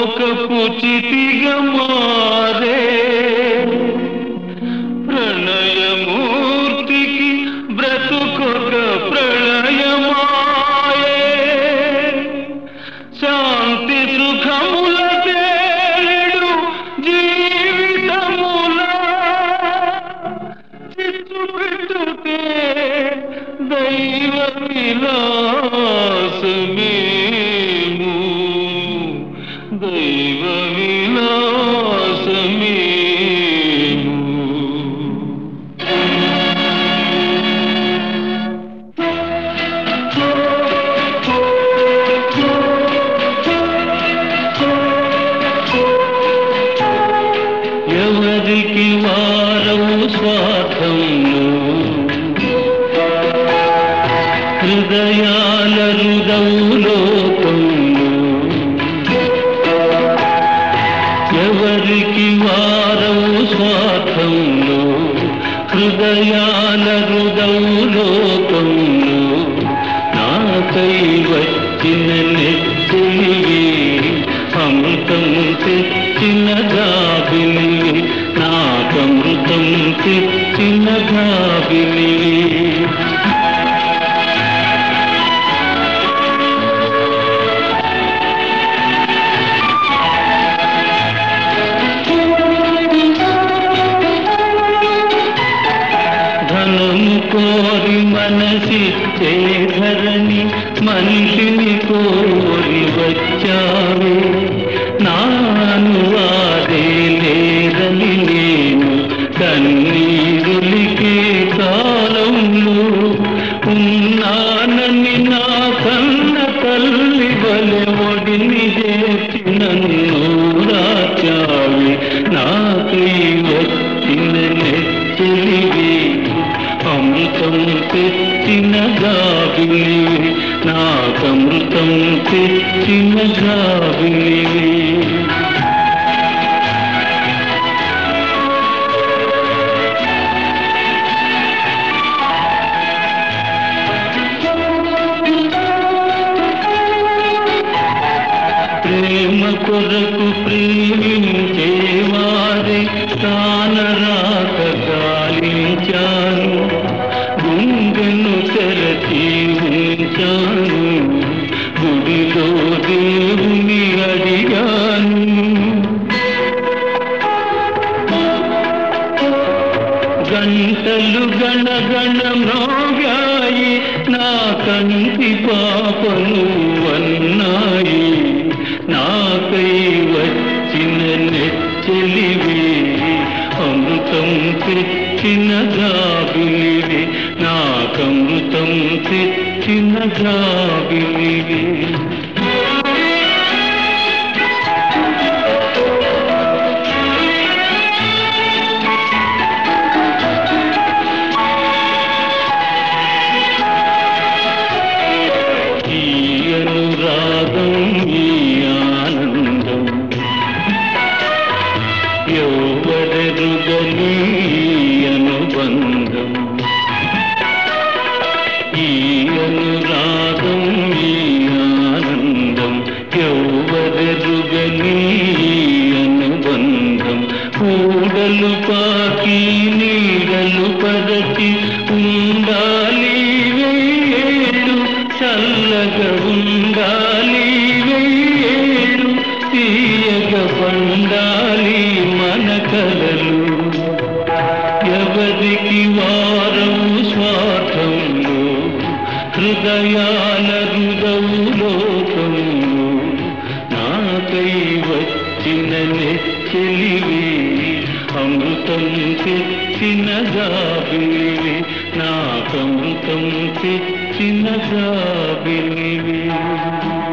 శోకపు చితిగా మారే ప్రణయమూర్తికి బ్రతుకొక ప్రళయమాయే శాంతి సుఖముల తేడు జీవితముల చిత్తు పెట్టుతే దైవ విలాసమేము దైవ విలాసమేము ఎవరికి వారవు స్వార్థము హృదయాల హృదౌలోకము ఎవరికి వారవు స్వార్థము హృదయాల హృదౌలోకము నాకై వచ్చిన నెత్తివి అమృతం తెచ్చిన గాబిలివి నాకమృతం తెచ్చిన గాబిలివి ధనము కోరి మనసిచ్చే ధరణి మనిషిని కోరి వచ్చావే నాను వారే లేరని నేను కన్నీరులికే కాలంలో ఉన్నానని నా కన్న తల్లి వలె ఒడిని చేసి నన్ను రాచావి నాకై వచ్చిన నెచ్చలివి అమృతం తెచ్చిన గాబిలివి నాకమృతం తెచ్చిన గాబిలివి ప్రేమ కొరకు ప్రేమించేవారే తానరాక గాలించాను గుండెను తెరచి ఉంచాను గుడిలో దేవుని అడిగాను గంటలు గణగణ మ్రోగాయి నా కంటి పాపను వన్నాయి నాకై వచ్చిన నెచ్చలివి అమృతం తెచ్చిన గాబిలివి నాకమృతం తెచ్చిన గాబిలివి ఈ అనురాగం ఈ ఆనందం ఎవరెరుగని ఈ అనుబంధం ఈ అనురాగం ఈ ఆనందం ఎవరెరుగని ఈ అనుబంధం కూడలు పాకి నీడలు పరచి ఉండాలి వేడు చల్లగా ఉండాలి వేడు తీయగా పండాలి మన కలలు ఎవరికి వారం స్వార్థంలో హృదయాల హృదౌలోకంలో నాకై వచ్చిన నెచ్చలివి అమృతం తెచ్చిన గాబిలివి నాకమృతం తెచ్చిన గాబిలివి